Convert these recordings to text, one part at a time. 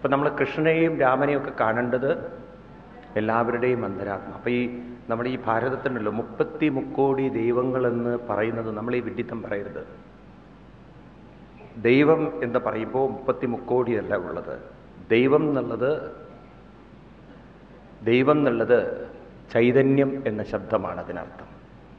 അപ്പം നമ്മൾ കൃഷ്ണനെയും രാമനെയും ഒക്കെ കാണേണ്ടത് എല്ലാവരുടെയും അന്തരാത്മ അപ്പം ഈ നമ്മുടെ ഈ ഭാരതത്തിനുണ്ടല്ലോ മുപ്പത്തി മുക്കോടി ദൈവങ്ങളെന്ന് പറയുന്നത് നമ്മൾ ഈ വിഡിത്തം പറയരുത് ദൈവം എന്ന് പറയുമ്പോൾ മുപ്പത്തി മുക്കോടിയല്ല ഉള്ളത് ദൈവം എന്നുള്ളത് ദൈവം എന്നുള്ളത് ചൈതന്യം എന്ന ശബ്ദമാണ് അതിനർത്ഥം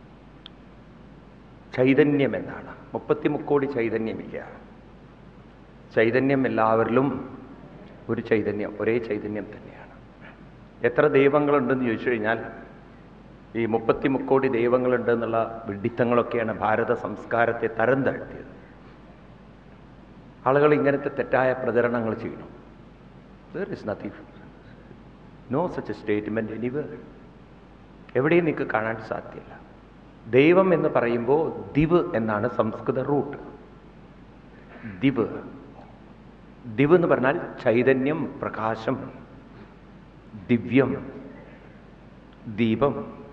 ചൈതന്യം എന്നാണ് മുപ്പത്തി മുക്കോടി ചൈതന്യമില്ല ചൈതന്യം എല്ലാവരിലും ഒരു ചൈതന്യം ഒരേ ചൈതന്യം തന്നെയാണ് എത്ര ദൈവങ്ങളുണ്ടെന്ന് ചോദിച്ചു കഴിഞ്ഞാൽ ഈ മുപ്പത്തി മുക്കോടി ദൈവങ്ങളുണ്ട് എന്നുള്ള വിഡിത്തങ്ങളൊക്കെയാണ് ഭാരത സംസ്കാരത്തെ തരം താഴ്ത്തിയത് ആളുകൾ ഇങ്ങനത്തെ തെറ്റായ പ്രചരണങ്ങൾ ചെയ്യണം there is nothing no such statement anywhere എവിടെയും നിങ്ങൾക്ക് കാണാൻ സാധ്യമല്ല ദൈവം എന്ന് പറയുമ്പോൾ ദിവ് എന്നാണ് സംസ്കൃത റൂട്ട് ദിവ് ദിവ് എന്ന് പറഞ്ഞാൽ ചൈതന്യം പ്രകാശം ദിവ്യം ദീപം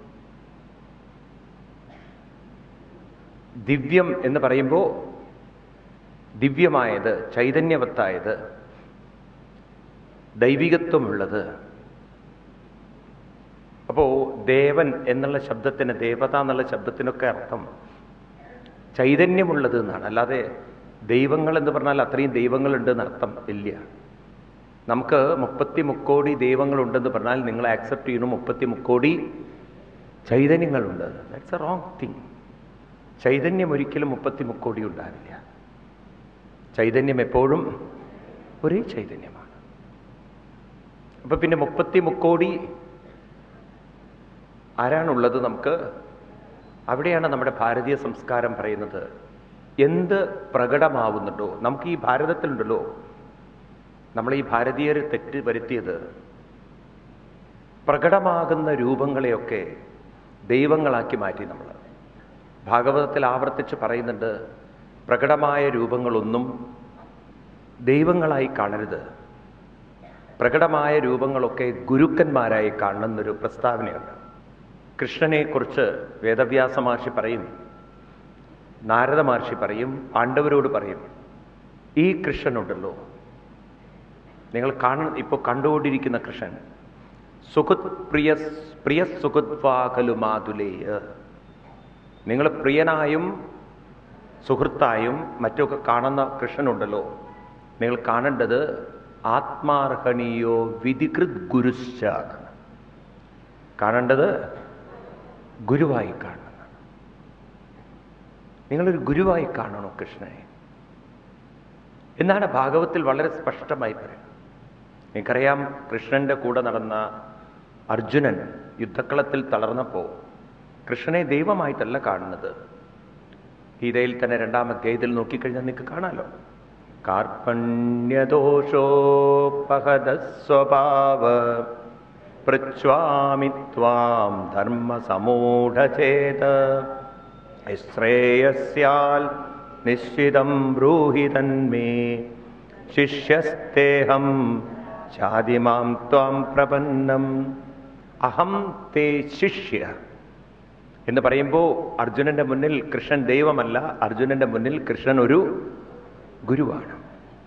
ദിവ്യം എന്ന് പറയുമ്പോൾ ദിവ്യമായത് ചൈതന്യവത്തായത് ദൈവികത്വമുള്ളത് അപ്പോൾ ദേവൻ എന്നുള്ള ശബ്ദത്തിന് ദേവത എന്നുള്ള ശബ്ദത്തിനൊക്കെ അർത്ഥം ചൈതന്യമുള്ളത് എന്നാണ് അല്ലാതെ ദൈവങ്ങൾ എന്ന് പറഞ്ഞാൽ അത്രയും ദൈവങ്ങളുണ്ട് എന്നർത്ഥം ഇല്ല നമുക്ക് മുപ്പത്തി മുക്കോടി ദൈവങ്ങളുണ്ടെന്ന് പറഞ്ഞാൽ നിങ്ങൾ ആക്സെപ്റ്റ് ചെയ്യുന്നു മുപ്പത്തി മുക്കോടി ചൈതന്യങ്ങളുണ്ട് ദാറ്റ്സ് എ റോങ് തിങ് ചൈതന്യം ഒരിക്കലും മുപ്പത്തി മുക്കോടി ഉണ്ടാവില്ല ചൈതന്യം എപ്പോഴും ഒരേ ചൈതന്യമാണ് അപ്പൊ പിന്നെ മുപ്പത്തി മുക്കോടി ആരാണുള്ളത് നമുക്ക് അവിടെയാണ് നമ്മുടെ ഭാരതീയ സംസ്കാരം പറയുന്നത് എന്ത് പ്രകടമാവുന്നുണ്ടോ നമുക്ക് ഈ ഭാരതത്തിലുണ്ടല്ലോ നമ്മൾ ഈ ഭാരതീയർ തെറ്റ് വരുത്തിയത് പ്രകടമാകുന്ന രൂപങ്ങളെയൊക്കെ ദൈവങ്ങളാക്കി മാറ്റി നമ്മൾ ഭാഗവതത്തിൽ ആവർത്തിച്ച് പറയുന്നുണ്ട് പ്രകടമായ രൂപങ്ങളൊന്നും ദൈവങ്ങളായി കാണരുത് പ്രകടമായ രൂപങ്ങളൊക്കെ ഗുരുക്കന്മാരായി കാണുന്നൊരു പ്രസ്താവനയുണ്ട് കൃഷ്ണനെക്കുറിച്ച് വേദവ്യാസ മഹർഷി പറയും നാരദ മഹർഷി പറയും പാണ്ഡവരോട് പറയും ഈ കൃഷ്ണനുണ്ടല്ലോ നിങ്ങൾ കാണ ഇപ്പോൾ കണ്ടുകൊണ്ടിരിക്കുന്ന കൃഷ്ണൻ സുഖത് പ്രിയ പ്രിയ സുഖദ്വാകലു മാതുലേയ നിങ്ങൾ പ്രിയനായും സുഹൃത്തായും മറ്റൊക്കെ കാണുന്ന കൃഷ്ണനുണ്ടല്ലോ നിങ്ങൾ കാണേണ്ടത് ആത്മാർഹണീയോ വിധികൃത് ഗുരുശ്ച എന്നാണ്. കാണേണ്ടത് ഗുരുവായി കാണണം നിങ്ങളൊരു ഗുരുവായി കാണണോ കൃഷ്ണനെ എന്നാണ് ഭാഗവത്തിൽ വളരെ സ്പഷ്ടമായി പറയുന്നത് നിങ്ങൾക്കറിയാം കൃഷ്ണന്റെ കൂടെ നടന്ന അർജുനൻ യുദ്ധക്കളത്തിൽ തളർന്നപ്പോൾ കൃഷ്ണനെ ദൈവമായിട്ടല്ല കാണുന്നത് ഗീതയിൽ തന്നെ രണ്ടാം അധ്യായത്തിൽ നോക്കിക്കഴിഞ്ഞാൽ നിങ്ങൾക്ക് കാണാലോ കാർപ്പണ്യദോഷോപഹത സ്വഭാവ പൃച്ഛ്വാമി ത്വാം ധർമ്മസമൂഢചേത ശ്രേയസ്യാൽ നിശ്ചിതം ബ്രൂഹി തന്മേ ശിഷ്യസ്തേഹം ചാതിമാം ത്വാം പ്രപന്നം അഹം തേ ശിഷ്യ എന്ന് പറയുമ്പോൾ അർജുനന്റെ മുന്നിൽ കൃഷ്ണൻ ദൈവമല്ല അർജുനന്റെ മുന്നിൽ കൃഷ്ണൻ ഒരു ഗുരുവാണ്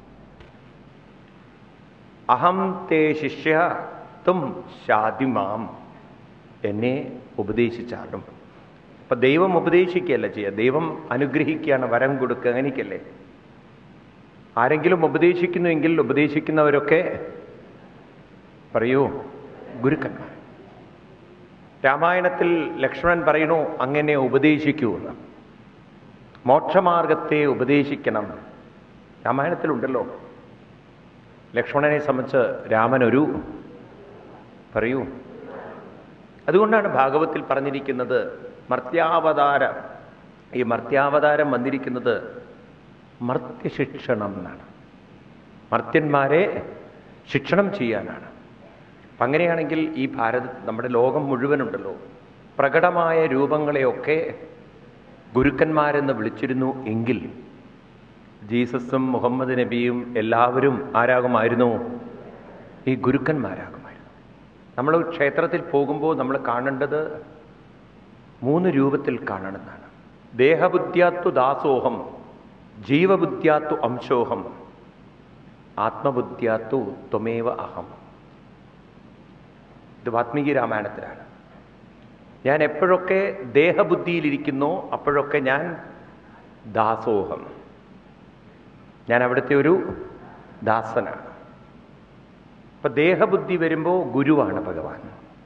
അഹം തേ ശിഷ്യ തും ശാതിമാം എന്നെ ഉപദേശിച്ചാലും അപ്പൊ ദൈവം ഉപദേശിക്കുകയല്ല ചെയ്യുക ദൈവം അനുഗ്രഹിക്കുകയാണ് വരം കൊടുക്കുക അങ്ങനെയൊക്കെയല്ലേ ആരെങ്കിലും ഉപദേശിക്കുന്നുവെങ്കിൽ ഉപദേശിക്കുന്നവരൊക്കെ പറയൂ ഗുരുക്കന്മാർ രാമായണത്തിൽ ലക്ഷ്മണൻ പറയണു അങ്ങനെ ഉപദേശിക്കൂ എന്ന് മോക്ഷമാർഗത്തെ ഉപദേശിക്കണം രാമായണത്തിലുണ്ടല്ലോ ലക്ഷ്മണനെ സംബന്ധിച്ച് രാമനൊരു പറയൂ അതുകൊണ്ടാണ് ഭാഗവത്തിൽ പറഞ്ഞിരിക്കുന്നത് മർത്യാവതാര ഈ മർത്യാവതാരം വന്നിരിക്കുന്നത് മർത്യശിക്ഷണം എന്നാണ് മർത്യന്മാരെ ശിക്ഷണം ചെയ്യാനാണ് അപ്പം അങ്ങനെയാണെങ്കിൽ ഈ ഭാരത നമ്മുടെ ലോകം മുഴുവനുണ്ടല്ലോ പ്രകടമായ രൂപങ്ങളെയൊക്കെ ഗുരുക്കന്മാരെന്ന് വിളിച്ചിരുന്നു എങ്കിൽ ജീസസും മുഹമ്മദ് നബിയും എല്ലാവരും ആരാകുമായിരുന്നു ഈ ഗുരുക്കന്മാരാകുമായിരുന്നു നമ്മൾ ക്ഷേത്രത്തിൽ പോകുമ്പോൾ നമ്മൾ കാണേണ്ടത് മൂന്ന് രൂപത്തിൽ കാണണമെന്നാണ് ദേഹബുദ്ധ്യാത്തു ദാസോഹം ജീവബുദ്ധ്യാത്തു അംശോഹം ആത്മബുദ്ധ്യാത്തു ത്വമേവ അഹം ഇത് വാത്മീകി രാമായണത്തിലാണ് ഞാൻ എപ്പോഴൊക്കെ ദേഹബുദ്ധിയിലിരിക്കുന്നോ അപ്പോഴൊക്കെ ഞാൻ ദാസോഹം ഞാൻ അവിടുത്തെ ഒരു ദാസനാണ് അപ്പൊ ദേഹബുദ്ധി വരുമ്പോൾ ഗുരുവാണ് ഭഗവാൻ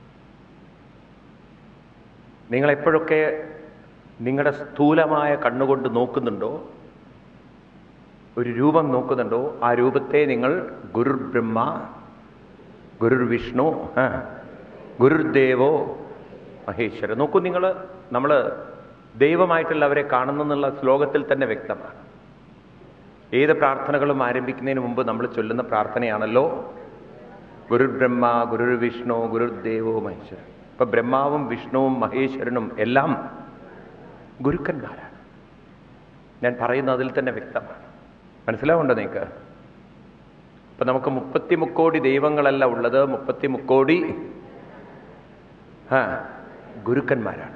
നിങ്ങൾ എപ്പോഴൊക്കെ നിങ്ങളുടെ സ്ഥൂലമായ കണ്ണുകൊണ്ട് നോക്കുന്നുണ്ടോ ഒരു രൂപം നോക്കുന്നുണ്ടോ ആ രൂപത്തെ നിങ്ങൾ ഗുരുർ ബ്രഹ്മ ഗുരുർ വിഷ്ണു ആ, ഗുരുർദേവോ മഹേശ്വരൻ നോക്കൂ നിങ്ങൾ നമ്മൾ ദൈവമായിട്ടുള്ളവരെ കാണുന്നെന്നുള്ള ശ്ലോകത്തിൽ തന്നെ വ്യക്തമാണ് ഏത് പ്രാർത്ഥനകളും ആരംഭിക്കുന്നതിന് മുമ്പ് നമ്മൾ ചൊല്ലുന്ന പ്രാർത്ഥനയാണല്ലോ ഗുരുർ ബ്രഹ്മ ഗുരുർ വിഷ്ണു ഗുരുദേവോ മഹേശ്വരൻ ഇപ്പൊ ബ്രഹ്മാവും വിഷ്ണുവും മഹേശ്വരനും എല്ലാം ഗുരുക്കന്മാരാണ് ഞാൻ പറയുന്നത് അതിൽ തന്നെ വ്യക്തമാണ് മനസ്സിലാവുണ്ടോ നിങ്ങൾക്ക് അപ്പൊ നമുക്ക് മുപ്പത്തി മുക്കോടി ദൈവങ്ങളല്ല ഉള്ളത് മുപ്പത്തി മുക്കോടി ആ ഗുരുക്കന്മാരാണുള്ളത്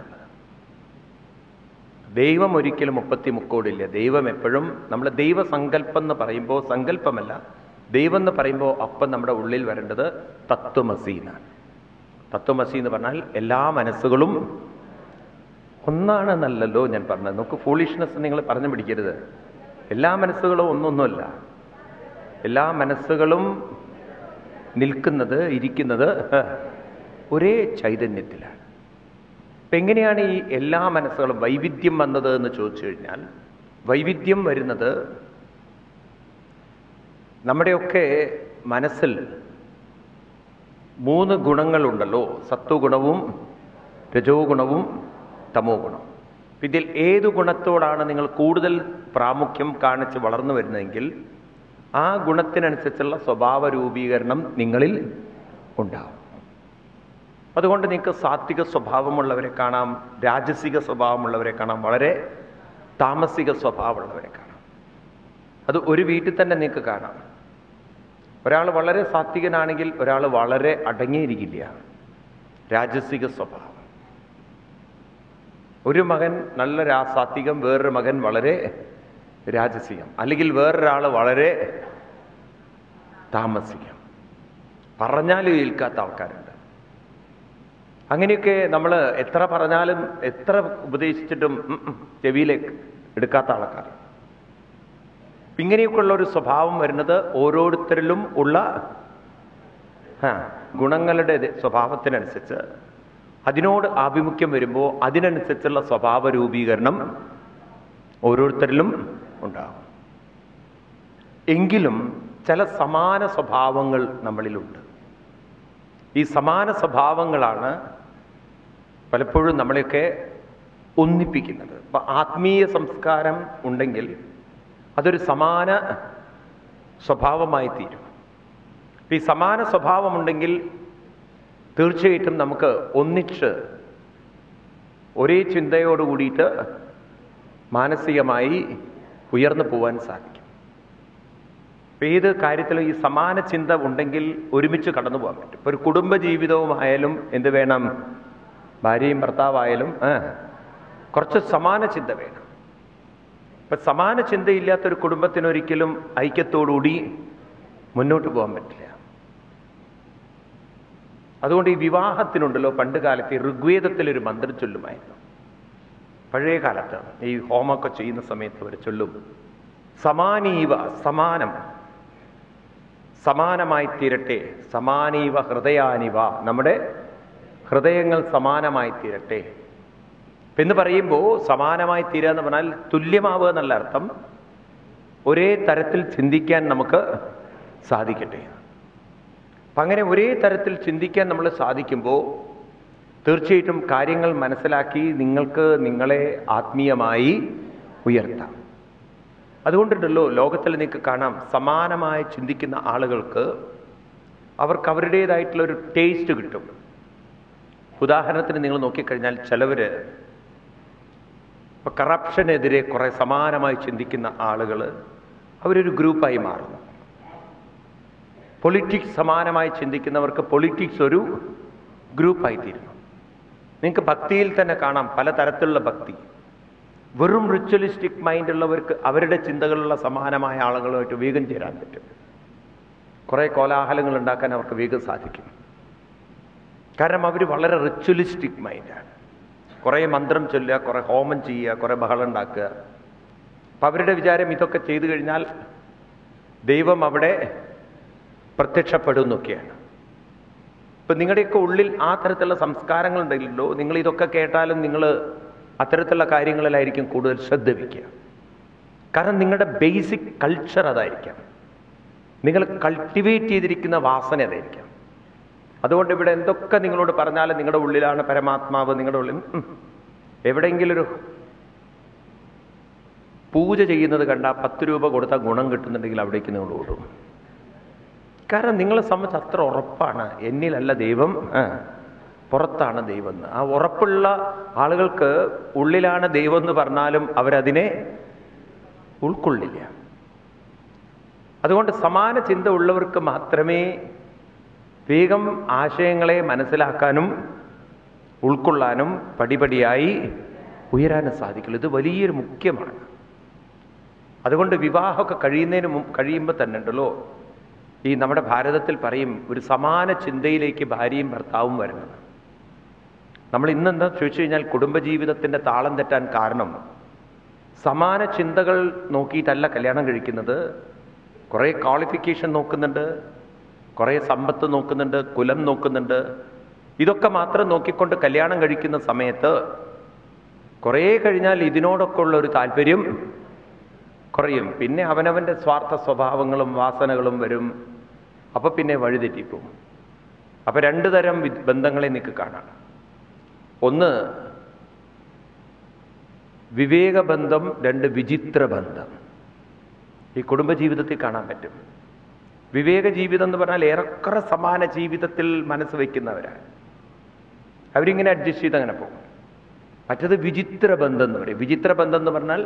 ദൈവം ഒരിക്കലും മുപ്പത്തി മുക്കോടില്ല ദൈവം എപ്പോഴും നമ്മൾ ദൈവസങ്കല്പം എന്ന് പറയുമ്പോൾ സങ്കല്പമല്ല ദൈവം എന്ന് പറയുമ്പോൾ അപ്പം നമ്മുടെ ഉള്ളിൽ വരേണ്ടത് തത്വമസി എന്നാണ് തത്വമസി എന്ന് പറഞ്ഞാൽ എല്ലാ മനസ്സുകളും ഒന്നാണെന്നല്ലല്ലോ ഞാൻ പറഞ്ഞത് നമുക്ക് ഫൂളിഷ്നെസ് നിങ്ങൾ പറഞ്ഞു പിടിക്കരുത് എല്ലാ മനസ്സുകളും ഒന്നൊന്നുമല്ല എല്ലാ മനസ്സുകളും നിൽക്കുന്നത് ഇരിക്കുന്നത് ഒരേ ചൈതന്യത്തിലാണ് അപ്പൊ എങ്ങനെയാണ് ഈ എല്ലാ മനസ്സുകളും വൈവിധ്യം വന്നത് എന്ന് ചോദിച്ചു കഴിഞ്ഞാൽ വൈവിധ്യം വരുന്നത് നമ്മുടെയൊക്കെ മനസ്സിൽ മൂന്ന് ഗുണങ്ങളുണ്ടല്ലോ സത്വഗുണവും രജോ ഗുണവും തമോ ഗുണം ഇതിൽ ഏതു ഗുണത്തോടാണ് നിങ്ങൾ കൂടുതൽ പ്രാമുഖ്യം കാണിച്ച് വളർന്നു വരുന്നതെങ്കിൽ ആ ഗുണത്തിനനുസരിച്ചുള്ള സ്വഭാവ രൂപീകരണം നിങ്ങളിൽ ഉണ്ടാവും അതുകൊണ്ട് നിങ്ങൾക്ക് സാത്വിക സ്വഭാവമുള്ളവരെ കാണാം രാജസിക സ്വഭാവമുള്ളവരെ കാണാം വളരെ താമസിക സ്വഭാവമുള്ളവരെ കാണാം അത് ഒരു വീട്ടിൽ തന്നെ നിങ്ങൾക്ക് കാണാം ഒരാൾ വളരെ സാത്വികനാണെങ്കിൽ ഒരാൾ വളരെ അടങ്ങിയിരിക്കില്ല രാജസിക സ്വഭാവം ഒരു മകൻ നല്ല രാ സാത്വികം വേറൊരു മകൻ വളരെ രാജസികം അല്ലെങ്കിൽ വേറൊരാൾ വളരെ താമസികം പറഞ്ഞാലും ഏൽക്കാത്ത ആൾക്കാരുണ്ട് അങ്ങനെയൊക്കെ നമ്മൾ എത്ര പറഞ്ഞാലും എത്ര ഉപദേശിച്ചിട്ടും ഉം ഉം ചെവിയിലേക്ക് എടുക്കാത്ത ആൾക്കാർ ഇങ്ങനെയൊക്കെയുള്ള ഒരു സ്വഭാവം വരുന്നത് ഓരോരുത്തരിലും ഉള്ള ആ, ഗുണങ്ങളുടെ ഇത് സ്വഭാവത്തിനനുസരിച്ച് അതിനോട് ആഭിമുഖ്യം വരുമ്പോൾ അതിനനുസരിച്ചുള്ള സ്വഭാവ രൂപീകരണം ഓരോരുത്തരിലും ഉണ്ടാകും എങ്കിലും ചില സമാന സ്വഭാവങ്ങൾ നമ്മളിലുണ്ട് ഈ സമാന സ്വഭാവങ്ങളാണ് പലപ്പോഴും നമ്മളെയൊക്കെ ഒന്നിപ്പിക്കുന്നത് അപ്പൊ ആത്മീയ സംസ്കാരം ഉണ്ടെങ്കിൽ അതൊരു സമാന സ്വഭാവമായി തീരും അപ്പൊ ഈ സമാന സ്വഭാവമുണ്ടെങ്കിൽ തീർച്ചയായിട്ടും നമുക്ക് ഒന്നിച്ച് ഒരേ ചിന്തയോട് കൂടിയിട്ട് മാനസികമായി ഉയർന്നു പോവാൻ സാധിക്കും അപ്പൊ ഏത് കാര്യത്തിലും ഈ സമാന ചിന്ത ഉണ്ടെങ്കിൽ ഒരുമിച്ച് കടന്നു പോകാൻ പറ്റും ഇപ്പൊ ഒരു കുടുംബ ജീവിതവുമായാലും എന്ത് വേണം ഭാര്യയും ഭർത്താവായാലും ആ, കുറച്ച് സമാന ചിന്ത വേണം ഇപ്പൊ സമാന ചിന്തയില്ലാത്തൊരു കുടുംബത്തിനൊരിക്കലും ഐക്യത്തോടുകൂടി മുന്നോട്ട് പോകാൻ പറ്റില്ല അതുകൊണ്ട് ഈ വിവാഹത്തിനുണ്ടല്ലോ പണ്ട് കാലത്ത് ഈ ഋഗ്വേദത്തിലൊരു മന്ത്രം ചൊല്ലുമായിരുന്നു പഴയ കാലത്ത് ഈ ഹോമൊക്കെ ചെയ്യുന്ന സമയത്ത് അവർ ചൊല്ലും സമാനീവ സമാനം സമാനമായി തീരട്ടെ സമാനീവ ഹൃദയാനിവ നമ്മുടെ ഹൃദയങ്ങൾ സമാനമായി തീരട്ടെ എന്ന് പറയുമ്പോൾ സമാനമായി തീരുക എന്ന് പറഞ്ഞാൽ തുല്യമാവുക എന്നുള്ള അർത്ഥം ഒരേ തരത്തിൽ ചിന്തിക്കാൻ നമുക്ക് സാധിക്കട്ടെ അപ്പം അങ്ങനെ ഒരേ തരത്തിൽ ചിന്തിക്കാൻ നമ്മൾ സാധിക്കുമ്പോൾ തീർച്ചയായിട്ടും കാര്യങ്ങൾ മനസ്സിലാക്കി നിങ്ങൾക്ക് നിങ്ങളെ ആത്മീയമായി ഉയർത്താം അതുകൊണ്ടുണ്ടല്ലോ ലോകത്തിൽ നിങ്ങൾക്ക് കാണാം സമാനമായി ചിന്തിക്കുന്ന ആളുകൾക്ക് അവർക്ക് അവരുടേതായിട്ടുള്ള ഒരു ടേസ്റ്റ് കിട്ടും ഉദാഹരണത്തിന് നിങ്ങൾ നോക്കിക്കഴിഞ്ഞാൽ ചിലവര് ഇപ്പൊ കറപ്ഷനെതിരെ കുറെ സമാനമായി ചിന്തിക്കുന്ന ആളുകൾ അവരൊരു ഗ്രൂപ്പായി മാറുന്നു പൊളിറ്റിക്സ് സമാനമായി ചിന്തിക്കുന്നവർക്ക് പൊളിറ്റിക്സ് ഒരു ഗ്രൂപ്പായി തീരുന്നു നിങ്ങൾക്ക് ഭക്തിയിൽ തന്നെ കാണാം പലതരത്തിലുള്ള ഭക്തി വെറും റിച്വലിസ്റ്റിക് മൈൻഡ് ഉള്ളവർക്ക് അവരുടെ ചിന്തകളുള്ള സമാനമായ ആളുകളുമായിട്ട് വേഗം ചേരാൻ പറ്റും കുറേ കോലാഹലങ്ങൾ ഉണ്ടാക്കാൻ അവർക്ക് വേഗം സാധിക്കും കാരണം അവർ വളരെ റിച്വലിസ്റ്റിക് മൈൻഡാണ് കുറേ മന്ത്രം ചൊല്ലുക കുറേ ഹോമം ചെയ്യുക കുറേ ബഹളം ഉണ്ടാക്കുക അപ്പം അവരുടെ വിചാരം ഇതൊക്കെ ചെയ്തു കഴിഞ്ഞാൽ ദൈവം അവിടെ പ്രത്യക്ഷപ്പെടുന്നൊക്കെയാണ് ഇപ്പം നിങ്ങളുടെയൊക്കെ ഉള്ളിൽ ആ തരത്തിലുള്ള സംസ്കാരങ്ങൾ ഉണ്ടല്ലോ നിങ്ങൾ ഇതൊക്കെ കേട്ടാലും നിങ്ങൾ അത്തരത്തിലുള്ള കാര്യങ്ങളിലായിരിക്കും കൂടുതൽ ശ്രദ്ധ വയ്ക്കുക കാരണം നിങ്ങളുടെ ബേസിക് കൾച്ചർ അതായിരിക്കാം നിങ്ങൾ കൾട്ടിവേറ്റ് ചെയ്തിരിക്കുന്ന വാസന അതായിരിക്കാം അതുകൊണ്ട് ഇവിടെ എന്തൊക്കെ നിങ്ങളോട് പറഞ്ഞാലും നിങ്ങളുടെ ഉള്ളിലാണ് പരമാത്മാവ് നിങ്ങളുടെ ഉള്ളിൽ ഉം, എവിടെയെങ്കിലും ഒരു പൂജ ചെയ്യുന്നത് കണ്ടാൽ പത്ത് രൂപ കൊടുത്താൽ ഗുണം കിട്ടുന്നുണ്ടെങ്കിൽ അവിടേക്ക് നിങ്ങൾ ഓടും കാരണം നിങ്ങളെ സംബന്ധിച്ച് അത്ര ഉറപ്പാണ് എന്നിലല്ല ദൈവം ആ, പുറത്താണ് ദൈവം എന്ന് ആ ഉറപ്പുള്ള ആളുകൾക്ക് ഉള്ളിലാണ് ദൈവം എന്ന് പറഞ്ഞാലും അവരതിനെ ഉൾക്കൊള്ളില്ല അതുകൊണ്ട് സമാന ചിന്ത ഉള്ളവർക്ക് മാത്രമേ വേഗം ആശയങ്ങളെ മനസ്സിലാക്കാനും ഉൾക്കൊള്ളാനും പടിപടിയായി ഉയരാനും സാധിക്കുള്ളൂ ഇത് വലിയൊരു മുഖ്യമാണ് അതുകൊണ്ട് വിവാഹമൊക്കെ കഴിയുന്നതിന് മുമ്പ് കഴിയുമ്പോൾ തന്നെ ഉണ്ടല്ലോ ഈ നമ്മുടെ ഭാരതത്തിൽ പറയും ഒരു സമാന ചിന്തയിലേക്ക് ഭാര്യയും ഭർത്താവും വരണം നമ്മൾ ഇന്നെന്താ ചോദിച്ചു കഴിഞ്ഞാൽ കുടുംബജീവിതത്തിൻ്റെ താളം തെറ്റാൻ കാരണം സമാന ചിന്തകൾ നോക്കിയിട്ടല്ല കല്യാണം കഴിക്കുന്നത് കുറേ ക്വാളിഫിക്കേഷൻ നോക്കുന്നുണ്ട് കുറേ സമ്പത്ത് നോക്കുന്നുണ്ട് കുലം നോക്കുന്നുണ്ട് ഇതൊക്കെ മാത്രം നോക്കിക്കൊണ്ട് കല്യാണം കഴിക്കുന്ന സമയത്ത് കുറേ കഴിഞ്ഞാൽ ഇതിനോടൊക്കെ ഉള്ള ഒരു താല്പര്യം കുറയും പിന്നെ അവനവൻ്റെ സ്വാർത്ഥ സ്വഭാവങ്ങളും വാസനകളും വരും അപ്പൊ പിന്നെ വഴിതെറ്റിപ്പോവും അപ്പൊ രണ്ടു തരം വി- ബന്ധങ്ങളെ നിനക്ക് കാണാം ഒന്ന് വിവേകബന്ധം രണ്ട് വിചിത്ര ബന്ധം ഈ കുടുംബജീവിതത്തിൽ കാണാൻ പറ്റും വിവേക ജീവിതം എന്ന് പറഞ്ഞാൽ ഏറെക്കുറെ സമാന ജീവിതത്തിൽ മനസ്സ് വയ്ക്കുന്നവരാണ് അവരിങ്ങനെ അഡ്ജസ്റ്റ് ചെയ്ത് അങ്ങനെ പോകും മറ്റത് വിചിത്ര ബന്ധം എന്ന് പറയും വിചിത്ര ബന്ധം എന്ന് പറഞ്ഞാൽ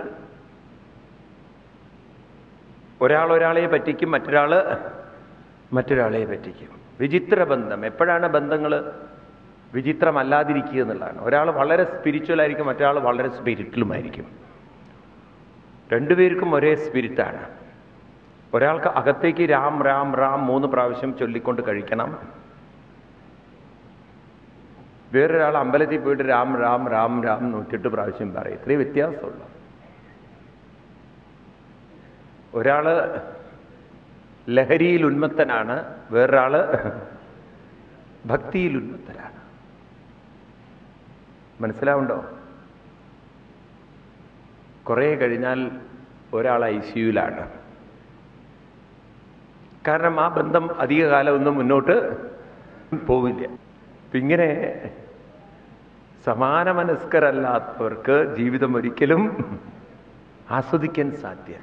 ഒരാൾ ഒരാളെ പറ്റിക്കും മറ്റൊരാൾ മറ്റൊരാളെ പറ്റിക്കും വിചിത്ര ബന്ധം എപ്പോഴാണ് ബന്ധങ്ങൾ വിചിത്രമല്ലാതിരിക്കുക എന്നുള്ളതാണ് ഒരാൾ വളരെ സ്പിരിച്വൽ ആയിരിക്കും മറ്റൊരാൾ വളരെ സ്പിരിറ്റിലുമായിരിക്കും രണ്ടുപേർക്കും ഒരേ സ്പിരിറ്റാണ് ഒരാൾക്ക് അകത്തേക്ക് രാം രാം റാം മൂന്ന് പ്രാവശ്യം ചൊല്ലിക്കൊണ്ട് കഴിക്കണം വേറൊരാൾ അമ്പലത്തിൽ പോയിട്ട് രാം രാം രാം രാം നൂറ്റെട്ട് പ്രാവശ്യം പറയും ഇത്രയും വ്യത്യാസമുള്ളൂ ഒരാള് ലഹരിയിൽ ഉന്മത്തനാണ് വേറൊരാള് ഭക്തിയിൽ ഉന്മത്തനാണ് മനസ്സിലാവുണ്ടോ കുറേ കഴിഞ്ഞാൽ ഒരാൾ ഐ സിയുലാണ് കാരണം ആ ബന്ധം അധിക കാലമൊന്നും മുന്നോട്ട് പോവില്ല അപ്പൊ ഇങ്ങനെ സമാന മനസ്കരല്ലാത്തവർക്ക് ജീവിതം ഒരിക്കലും ആസ്വദിക്കാൻ സാധ്യല്ല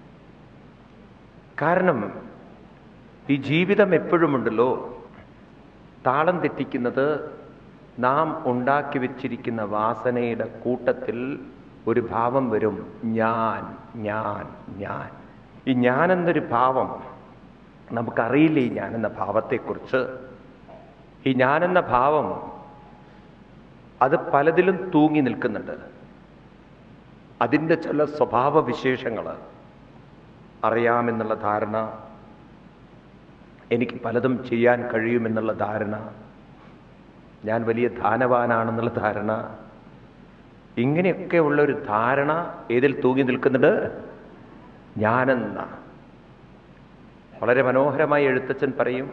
കാരണം ഈ ജീവിതം എപ്പോഴുമുണ്ടല്ലോ താളം തെറ്റിക്കുന്നത് നാം ഉണ്ടാക്കി വെച്ചിരിക്കുന്ന വാസനയുടെ കൂട്ടത്തിൽ ഒരു ഭാവം വരും ഞാൻ ഞാൻ ഞാൻ ഈ ഞാൻ എന്നൊരു ഭാവം നമുക്കറിയില്ല ഈ ഞാൻ എന്ന ഭാവത്തെക്കുറിച്ച് ഈ ഞാൻ എന്ന ഭാവം അത് പലതിലും തൂങ്ങി നിൽക്കുന്നുണ്ട് അതിൻ്റെ ചില സ്വഭാവ വിശേഷങ്ങൾ അറിയാമെന്നുള്ള ധാരണ എനിക്ക് പലതും ചെയ്യാൻ കഴിയുമെന്നുള്ള ധാരണ ഞാൻ വലിയ ധാനവാനാണെന്നുള്ള ധാരണ ഇങ്ങനെയൊക്കെ ഉള്ള ഒരു ധാരണ ഏതിൽ തൂങ്ങി നിൽക്കുന്നുണ്ട് ഞാനെന്ന വളരെ മനോഹരമായി എഴുത്തച്ഛൻ പറയും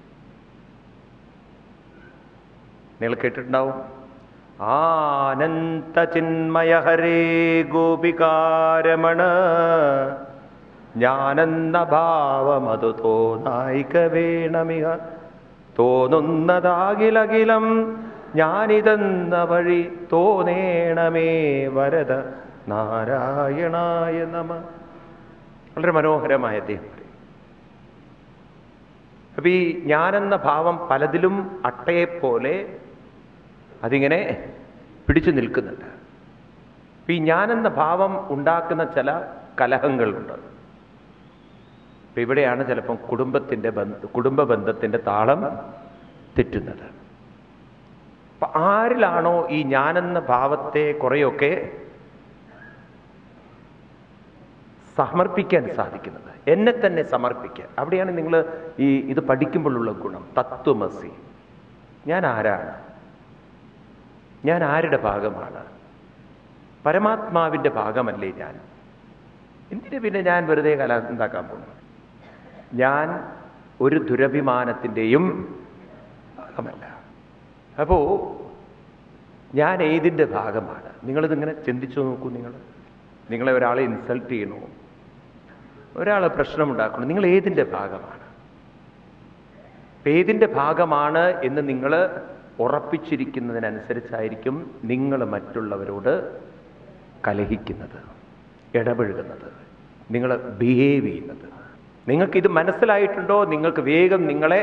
നിങ്ങൾ കേട്ടിട്ടുണ്ടാവും ആനന്ദ ചിന്മയ ഹരേ ഗോപികാരമണ ഞാനെന്ന ഭാവമതു തോന്നായിക വേണമിക തോന്നുന്നതാകിലകിലം ഞാനിതെന്ന വഴി തോന്നേണമേ വരദ നാരായണായ നമ വളരെ മനോഹരമായ അദ്ദേഹം പറയും അപ്പൊ ഈ ഞാനെന്ന ഭാവം പലതിലും അട്ടയെപ്പോലെ അതിങ്ങനെ പിടിച്ചു നിൽക്കുന്നുണ്ട് അപ്പൊ ഈ ഞാനെന്ന ഭാവം ഉണ്ടാക്കുന്ന ചില കലഹങ്ങളുണ്ട് അപ്പൊ ഇവിടെയാണ് ചിലപ്പം കുടുംബത്തിൻ്റെ ബന്ധ കുടുംബ ബന്ധത്തിൻ്റെ താളം തെറ്റുന്നത് അപ്പൊ ആരിലാണോ ഈ ഞാനെന്ന ഭാവത്തെ കുറെയൊക്കെ സമർപ്പിക്കാൻ സാധിക്കുന്നത് എന്നെ തന്നെ സമർപ്പിക്കാൻ അവിടെയാണ് നിങ്ങൾ ഈ ഇത് പഠിക്കുമ്പോഴുള്ള ഗുണം തത്വമസി ഞാൻ ആരാണ് ഞാൻ ആരുടെ ഭാഗമാണ് പരമാത്മാവിൻ്റെ ഭാഗമല്ലേ ഞാൻ എന്തിനു പിന്നെ ഞാൻ വെറുതെ കല ഉണ്ടാക്കാൻ പോകുന്നു ഞാൻ ഒരു ദുരഭിമാനത്തിൻ്റെയും ഭാഗമല്ല അപ്പോ ഞാൻ ഏതിൻ്റെ ഭാഗമാണ് നിങ്ങളിതിങ്ങനെ ചിന്തിച്ചു നോക്കൂ നിങ്ങൾ നിങ്ങളെ ഒരാളെ ഇൻസൾട്ട് ചെയ്യണോ ഒരാളെ പ്രശ്നമുണ്ടാക്കണം നിങ്ങൾ ഏതിൻ്റെ ഭാഗമാണ് ഇപ്പൊ ഏതിൻ്റെ ഭാഗമാണ് എന്ന് നിങ്ങൾ ഉറപ്പിച്ചിരിക്കുന്നതിനനുസരിച്ചായിരിക്കും നിങ്ങൾ മറ്റുള്ളവരോട് കലഹിക്കുന്നത് ഇടപഴകുന്നത് നിങ്ങൾ ബിഹേവ് ചെയ്യുന്നത് നിങ്ങൾക്കിത് മനസ്സിലായിട്ടുണ്ടോ നിങ്ങൾക്ക് വേഗം നിങ്ങളെ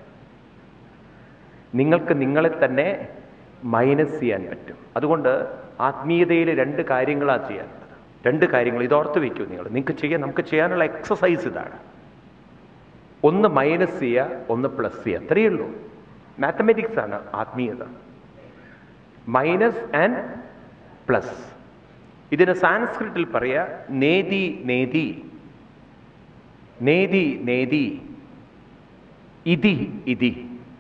നിങ്ങൾക്ക് നിങ്ങളെ തന്നെ മൈനസ് ചെയ്യാൻ പറ്റും അതുകൊണ്ട് ആത്മീയതയിൽ രണ്ട് കാര്യങ്ങളാണ് ചെയ്യാനുള്ളത് രണ്ട് കാര്യങ്ങൾ ഇതോർത്ത് വയ്ക്കൂ നിങ്ങൾ നിങ്ങൾക്ക് ചെയ്യാൻ നമുക്ക് ചെയ്യാനുള്ള എക്സസൈസ് ഇതാണ് ഒന്ന് മൈനസ് ചെയ്യുക ഒന്ന് പ്ലസ് ചെയ്യുക അത്രയേ ഉള്ളൂ മാത്തമെറ്റിക്സ് ആണ് ആത്മീയത മൈനസ് ആൻഡ് പ്ലസ് ഇതിന് സാൻസ്ക്രിറ്റിൽ പറയുക നേതി നേതി നേതി നേതി ഇതി ഇതി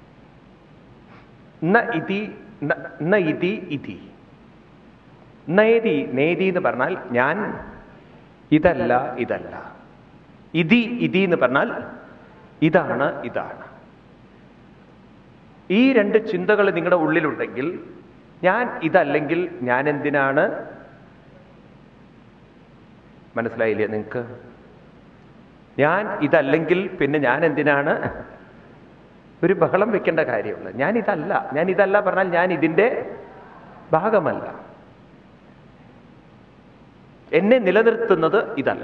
ന ഇതി ന- ന ഇതി ഇതി നേതി നേതി എന്ന് പറഞ്ഞാൽ ഞാൻ ഇതല്ല ഇതല്ല ഇതി ഇതി എന്ന് പറഞ്ഞാൽ ഇതാണ് ഇതാണ് ഈ രണ്ട് ചിന്തകൾ നിങ്ങളുടെ ഉള്ളിലുണ്ടെങ്കിൽ ഞാൻ ഇതല്ലെങ്കിൽ ഞാൻ എന്തിനാണ് മനസ്സിലായില്ലേ നിങ്ങൾക്ക് ഞാൻ ഇതല്ലെങ്കിൽ പിന്നെ ഞാൻ എന്തിനാണ് ഒരു ബഹളം വെക്കേണ്ട കാര്യമുള്ളത് ഞാൻ ഇതല്ല ഞാൻ ഇതല്ല പറഞ്ഞാൽ ഞാൻ ഇതിൻ്റെ ഭാഗമല്ല എന്നെ നിലനിർത്തുന്നത് ഇതല്ല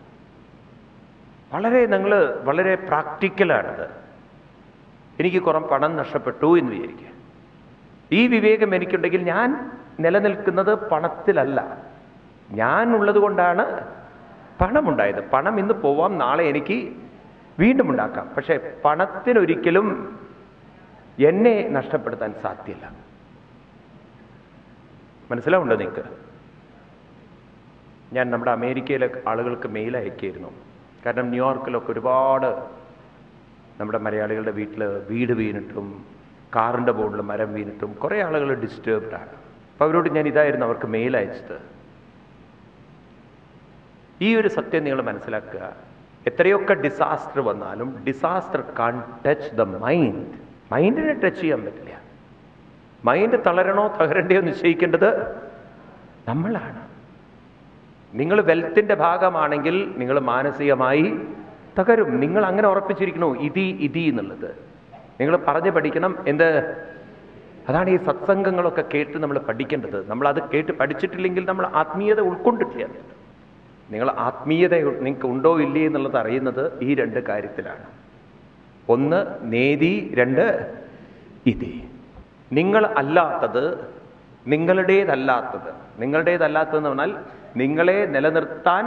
വളരെ നിങ്ങൾ വളരെ പ്രാക്ടിക്കലാണിത് എനിക്ക് കുറേ പണം നഷ്ടപ്പെട്ടു എന്ന് വിചാരിക്കുക ഈ വിവേകം എനിക്കുണ്ടെങ്കിൽ ഞാൻ നിലനിൽക്കുന്നത് പണത്തിലല്ല ഞാൻ ഉള്ളത് കൊണ്ടാണ് പണമുണ്ടായത് പണം ഇന്ന് പോവാം നാളെ എനിക്ക് വീണ്ടും ഉണ്ടാക്കാം പക്ഷേ പണത്തിനൊരിക്കലും എന്നെ നഷ്ടപ്പെടുത്താൻ സാധ്യല്ല മനസ്സിലാവുണ്ടോ നിങ്ങൾക്ക് ഞാൻ നമ്മുടെ അമേരിക്കയിലെ ആളുകൾക്ക് മെയിൽ അയക്കായിരുന്നു കാരണം ന്യൂയോർക്കിലൊക്കെ ഒരുപാട് നമ്മുടെ മലയാളികളുടെ വീട്ടിൽ വീട് വീണിട്ടും കാറിൻ്റെ ബോർഡിൽ മരം വീണിട്ടും കുറേ ആളുകൾ ഡിസ്റ്റർബ്ഡ് ആണ് അപ്പോൾ അവരോട് ഞാൻ ഇതായിരുന്നു അവർക്ക് മെയിൽ അയച്ചത് ഈ ഒരു സത്യം നിങ്ങൾ മനസ്സിലാക്കുക എത്രയൊക്കെ ഡിസാസ്റ്റർ വന്നാലും disaster can't touch the mind മൈൻഡിനെ ടച്ച് ചെയ്യാൻ പറ്റില്ല മൈൻഡ് തളരണോ തകരണ്ടയോ നിശ്ചയിക്കേണ്ടത് നമ്മളാണ് നിങ്ങൾ വെൽത്തിൻ്റെ ഭാഗമാണെങ്കിൽ നിങ്ങൾ മാനസികമായി തകരും നിങ്ങൾ അങ്ങനെ ഉറപ്പിച്ചിരിക്കണോ ഇതി ഇതി എന്നുള്ളത് നിങ്ങൾ പറഞ്ഞു പഠിക്കണം എന്ത് അതാണ് ഈ സത്സംഗങ്ങളൊക്കെ കേട്ട് നമ്മൾ പഠിക്കേണ്ടത് നമ്മൾ അത് കേട്ട് പഠിച്ചിട്ടില്ലെങ്കിൽ നമ്മൾ ആത്മീയത ഉൾക്കൊണ്ടിട്ടില്ല നിങ്ങൾ ആത്മീയത നിങ്ങൾക്ക് ഉണ്ടോ ഇല്ലേ എന്നുള്ളത് അറിയുന്നത് ഈ രണ്ട് കാര്യത്തിലാണ് ഒന്ന് നേതി രണ്ട് ഇതി നിങ്ങൾ അല്ലാത്തത് നിങ്ങളുടേതല്ലാത്തത് നിങ്ങളുടേതല്ലാത്തതെന്ന് പറഞ്ഞാൽ നിങ്ങളെ നിലനിർത്താൻ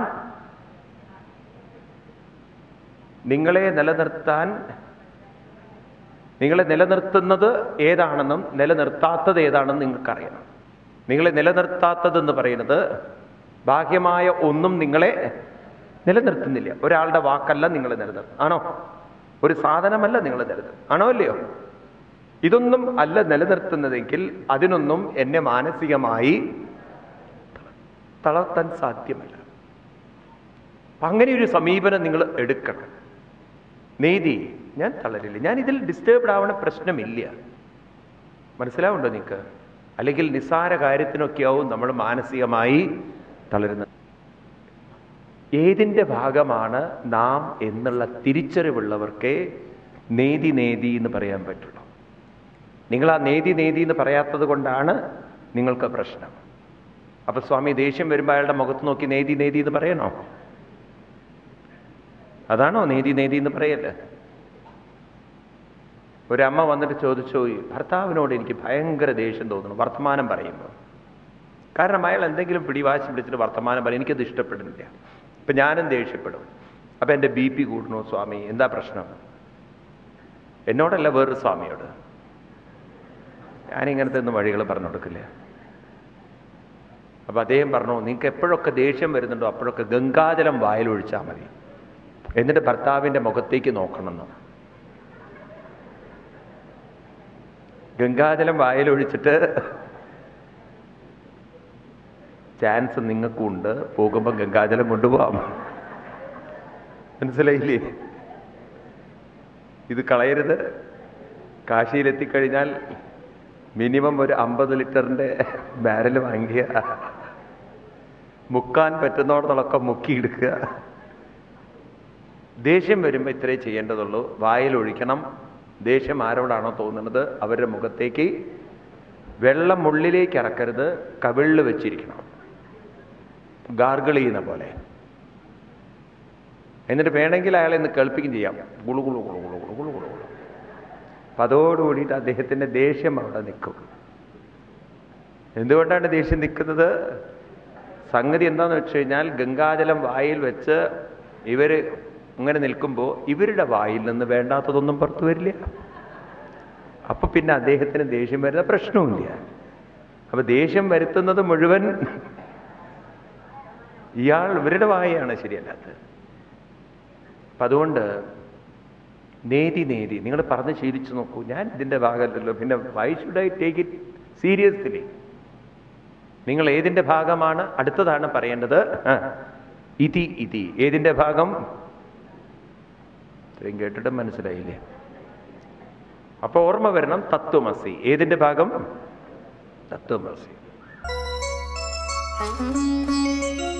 നിങ്ങളെ നിലനിർത്താൻ നിങ്ങളെ നിലനിർത്തുന്നത് ഏതാണെന്നും നിലനിർത്താത്തത് ഏതാണെന്നും നിങ്ങൾക്കറിയണം നിങ്ങളെ നിലനിർത്താത്തതെന്ന് പറയുന്നത് ബാഹ്യമായ ഒന്നും നിങ്ങളെ നിലനിർത്തുന്നില്ല ഒരാളുടെ വാക്കല്ല നിങ്ങളെ നിലനിർത്തും ആണോ ഒരു സാധനമല്ല നിങ്ങളെ നിലനിർത്തും ആണോ അല്ലയോ ഇതൊന്നും അല്ല നിലനിർത്തുന്നതെങ്കിൽ അതിനൊന്നും എന്നെ മാനസികമായി തളർത്താൻ സാധ്യമല്ല അപ്പൊ അങ്ങനെ ഒരു സമീപനം നിങ്ങൾ എടുക്കണം നീതി ഞാൻ തളരില്ല ഞാൻ ഇതിൽ ഡിസ്റ്റർബ്ഡ് ആവണ പ്രശ്നമില്ല മനസ്സിലാവുണ്ടോ നിങ്ങൾക്ക് അല്ലെങ്കിൽ നിസ്സാര കാര്യത്തിനൊക്കെയാവും നമ്മൾ മാനസികമായി തളരുന്നത് ഏതിൻ്റെ ഭാഗമാണ് നാം എന്നുള്ള തിരിച്ചറിവുള്ളവർക്കേ നേതി നേതി എന്ന് പറയാൻ പറ്റുള്ളൂ നിങ്ങൾ ആ നേതി നേതി എന്ന് പറയാത്തത് കൊണ്ടാണ് നിങ്ങൾക്ക് പ്രശ്നം അപ്പൊ സ്വാമി ദേഷ്യം വരുമ്പോൾ അയാളുടെ മുഖത്ത് നോക്കി നേതി നേതി എന്ന് പറയണോ അതാണോ നേതി നേതി എന്ന് പറയല്ലേ ഒരമ്മ വന്നിട്ട് ചോദിച്ചു "ഈ ഭർത്താവിനോട് എനിക്ക് ഭയങ്കര ദേഷ്യം തോന്നുന്നു വർത്തമാനം പറയുമ്പോൾ കാരണം അയാൾ എന്തെങ്കിലും പിടിവാശി പിടിച്ചിട്ട് വർത്തമാനം പറയും എനിക്കത് ഇഷ്ടപ്പെടുന്നില്ല ഇപ്പം ഞാനും ദേഷ്യപ്പെടും അപ്പം എൻ്റെ ബി പി കൂടണോ സ്വാമി എന്താ പ്രശ്നം എന്നോടല്ല വേറൊരു സ്വാമിയോട് ഞാനിങ്ങനത്തെ ഒന്നും വഴികൾ പറഞ്ഞു കൊടുക്കില്ല അപ്പം അദ്ദേഹം പറഞ്ഞു നിങ്ങൾക്ക് എപ്പോഴൊക്കെ ദേഷ്യം വരുന്നുണ്ടോ അപ്പോഴൊക്കെ ഗംഗാജലം വായിലൊഴിച്ചാൽ മതി എന്നിട്ട് ഭർത്താവിൻ്റെ മുഖത്തേക്ക് നോക്കണമെന്ന് ഗംഗാജലം വായിലൊഴിച്ചിട്ട് ചാൻസ് നിങ്ങൾക്കും ഉണ്ട് പോകുമ്പോൾ ഗംഗാജലം കൊണ്ടുപോകാം മനസ്സിലായില്ലേ ഇത് കളയരുത് കാശിയിലെത്തിക്കഴിഞ്ഞാൽ മിനിമം ഒരു അമ്പത് ലിറ്ററിൻ്റെ ബാരൽ വാങ്ങിയ മുക്കാൻ പറ്റുന്നോടത്തൊക്കെ മുക്കിയെടുക്കുക ദേഷ്യം വരുമ്പോൾ ഇത്രേ ചെയ്യേണ്ടതുള്ളൂ വായിൽ ഒഴിക്കണം ദേഷ്യം ആരോടാണോ തോന്നുന്നത് അവരുടെ മുഖത്തേക്ക് വെള്ളം ഉള്ളിലേക്ക് ഇറക്കരുത് കവിളിൽ വെച്ചിരിക്കണം ഗാർഗിൾ ചെയ്യുന്ന പോലെ എന്നിട്ട് വേണമെങ്കിൽ അയാളെ ഇന്ന് കേൾപ്പിക്കുകയും ചെയ്യാം ഗുളു ഗുളു ഗുളു ഗുളു ഗുളു ഗുളു ഗുളു ഗുളു അപ്പം അതോടുകൂടിയിട്ട് അദ്ദേഹത്തിൻ്റെ ദേഷ്യം അവിടെ നിൽക്കും എന്തുകൊണ്ടാണ് ദേഷ്യം നിൽക്കുന്നത് സംഗതി എന്താന്ന് വെച്ച് കഴിഞ്ഞാൽ ഗംഗാജലം വായിൽ വെച്ച് ഇവർ ഇങ്ങനെ നിൽക്കുമ്പോൾ ഇവരുടെ വായിൽ നിന്ന് വേണ്ടാത്തതൊന്നും പുറത്തു വരില്ല അപ്പൊ പിന്നെ അദ്ദേഹത്തിന് ദേഷ്യം വരുന്ന പ്രശ്നവുമില്ല അപ്പൊ ദേഷ്യം വരുത്തുന്നത് മുഴുവൻ ഇയാൾ ഇവരുടെ വായയാണ് ശരിയല്ലാത്തത് അപ്പം അതുകൊണ്ട് നേതി നേതി നിങ്ങൾ പറഞ്ഞ് ശീലിച്ചു നോക്കൂ ഞാൻ ഇതിൻ്റെ ഭാഗമല്ലല്ലോ പിന്നെ why should I take it seriously നിങ്ങൾ ഏതിൻ്റെ ഭാഗമാണ് അടുത്തതാണ് പറയേണ്ടത് ആ, ഇതി ഇതി ഏതിൻ്റെ ഭാഗം ഇത്രയും കേട്ടിട്ടും മനസ്സിലായില്ലേ അപ്പൊ ഓർമ്മ വരണം തത്വമസി ഏതിൻ്റെ ഭാഗം തത്വമസി Thank you.